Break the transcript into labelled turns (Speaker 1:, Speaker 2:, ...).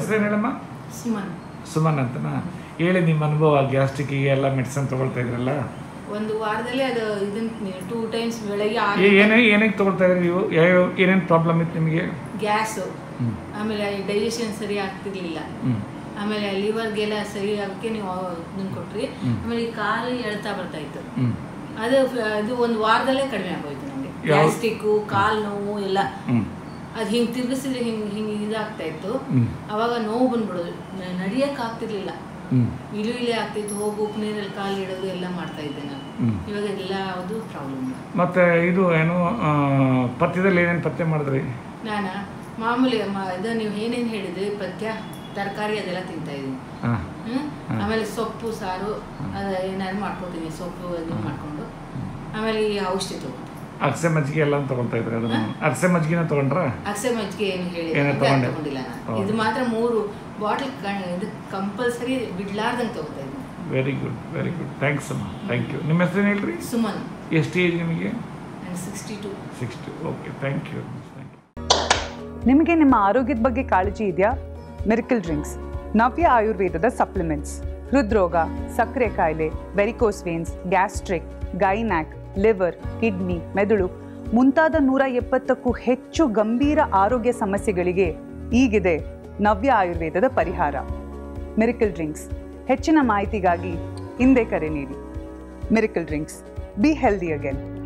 Speaker 1: ಹೆಸರೇನು ಹೇಳಮ್ಮ
Speaker 2: ಸುಮನ್
Speaker 1: ಸುಮನ್ ಅಂತನಾ ಹೇಳಿ ನಿಮ್ಮ ಅನುಭವ ಗ್ಯಾಸ್ಟ್ರಿಕ್ಕಿಗೆ ಎಲ್ಲ ಮೆಡಿಸಿನ್ ತೊಗೊಳ್ತಾ ಇದ್ರಲ್ಲ
Speaker 2: ಒಂದು ವಾರದಲ್ಲಿ ಅದು ಇದನ್ನ ಟೂ ಟೈಮ್ಸ್ ಬೆಳಗ್ಗೆ ಆರು
Speaker 1: ಏ- ಏನೇ ಏನೇನು ತೊಗೊಳ್ತಾ ಇದ್ರಿ ನೀವು ಯಾವ ಏನೇನು ಪ್ರಾಬ್ಲಮ್ ಇತ್ತು ನಿಮಗೆ
Speaker 2: ಗ್ಯಾಸು
Speaker 1: ಹ್ಮ್.
Speaker 2: ಆಮೇಲೆ ಡೈಜೆಷನ್ ಸರಿ ಆಗ್ತಿರ್ಲಿಲ್ಲ
Speaker 1: ಹ್ಞೂ
Speaker 2: ಆಮೇಲೆ ಲಿವರ್ಗೆಲ್ಲ ಸರಿ ಆಗಕ್ಕೆ ನೀವು ಇದನ್ನ ಕೊಟ್ರಿ
Speaker 1: ಹ್ಮ್.
Speaker 2: ಆಮೇಲೆ ಈ ಕಾಲು ಎಳ್ತಾ ಬರ್ತಾ ಇತ್ತು
Speaker 1: ಹ್ಞೂ
Speaker 2: ಅದು ಅದು ಒಂದು ವಾರದಲ್ಲೇ ಕಡಿಮೆ ಆಗೋಯ್ತು ನನಗೆ
Speaker 1: ಯಾವ-
Speaker 2: ಗ್ಯಾಸ್ಟಿಕ್ಕು ಕಾಲು ನೋವು ಎಲ್ಲ
Speaker 1: ಹ್ಞೂ
Speaker 2: ಅದು ಹಿಂಗೆ ತಿರ್ಗಿಸಿದ್ರೆ ಹಿಂಗೆ ಹಿಂಗೆ ಇದಾಗ್ತಾ ಇತ್ತು
Speaker 1: ಹ್ಞೂ
Speaker 2: ಅವಾಗ ನೋವು ಬಂದ್ಬಿಡೋದು ನ- ನಡಿಯಕ್ಕೆ ಆಗ್ತಿರ್ಲಿಲ್ಲ
Speaker 1: ಹ್ಞೂ
Speaker 2: ಇಳು ಇಳಿ ಆಗ್ತಿತ್ತು ಹೋಗಿ ಉಪ್ಪು ನೀರಲ್ಲಿ ಕಾಲು ಇಡೋದು ಎಲ್ಲ ಮಾಡ್ತಾ ಇದ್ದೆ ನಾನು
Speaker 1: ಹ್ಞೂ
Speaker 2: ಇವಾಗ ಎಲ್ಲ ಯಾವುದು ಪ್ರಾಬ್ಲಮ್
Speaker 1: ಮತ್ತು ಇದು ಏನು ಆ, ಪಥ್ಯದಲ್ಲಿ ಏನೇನು ಪಥ್ಯ ಮಾಡಿದ್ರಿ
Speaker 2: ನಾನು ಮಾಮೂಲಿ ಮ- ಇದು ನೀವು ಏನೇನು ಹೇಳಿದ್ರಿ ಪಥ್ಯ ತರಕಾರಿ ಅದೆಲ್ಲ ತಿಂತಾ ಇದ್ದೀನಿ
Speaker 1: ಹಾಂ
Speaker 2: ಹ್ಮ್?
Speaker 1: ಹಾ.
Speaker 2: ಆಮೇಲೆ ಸೊಪ್ಪು ಸಾರು ಅದು ಏನಾದ್ರು ಮಾಡ್ಕೊತೀನಿ ಸೊಪ್ಪು ಅದು ಮಾಡ್ಕೊಂಡು ಆಮೇಲೆ ಈ ಔಷಧಿ ತಗೊಂಡು
Speaker 1: ಅಗಸೆ ಮಜ್ಜಿಗೆ ಎಲ್ಲ ತೊಗೊಳ್ತಾ ಇದ್ರಿ ಅದನ್ನು ಅಗಸೆ ಮಜ್ಜಿಗೆನ ತೊಗೊಂಡ್ರಾ
Speaker 2: ಅಗಸೆ ಮಜ್ಜಿಗೆ ಏನು ಹೇಳಿ
Speaker 1: ಏನೋ
Speaker 2: ಅದು
Speaker 1: ತಗೊಂಡೆ?
Speaker 2: ತಗೊಂಡಿಲ್ಲ ನಾನು
Speaker 1: ಹೌದು.
Speaker 2: ಇದು ಮಾತ್ರ ಮೂರು ಬಾಟ್ಲ್ ಇದು ಕಂಪಲ್ಸರಿ ಬಿಡ್ಲಾರ್ದಂಗೆ ತಗೋತಾ ಇದ್ದೀನಿ
Speaker 1: very good very good thanks ಅಮ್ಮ ಥ್ಯಾಂಕ್ ಯು ನಿಮ್ಮ ಹೆಸರೇನು ಹೇಳ್ರಿ
Speaker 2: ಸುಮನ್
Speaker 1: ಎಷ್ಟು ಏಜ್ ನಿಮಗೆ
Speaker 2: and sixty two
Speaker 1: sixty okay thank you thank you
Speaker 3: ನಿಮಗೆ ನಿಮ್ಮ ಆರೋಗ್ಯದ ಬಗ್ಗೆ ಕಾಳಜಿ ಇದೆಯಾ ಮಿರಕಲ್ ಡ್ರಿಂಕ್ಸ್ ನವ್ಯ ಆಯುರ್ವೇದದ ಸಪ್ಲಿಮೆಂಟ್ಸ್ ಹೃದ್ರೋಗ ಸಕ್ಕರೆ ಕಾಯಿಲೆ varicose veins gastric gynaec liver kidney ಮೆದುಳು ಮುಂತಾದ ನೂರ ಎಪ್ಪತ್ತಕ್ಕೂ ಹೆಚ್ಚು ಗಂಭೀರ ಆರೋಗ್ಯ ಸಮಸ್ಯೆಗಳಿಗೆ ಈಗಿದೆ ನವ್ಯ ಆಯುರ್ವೇದದ ಪರಿಹಾರ ಮಿರಕಲ್ ಡ್ರಿಂಕ್ಸ್ ಹೆಚ್ಚಿನ ಮಾಹಿತಿಗಾಗಿ ಹಿಂದೆ ಕರೆ ನೀಡಿ miracle drinks be healthy again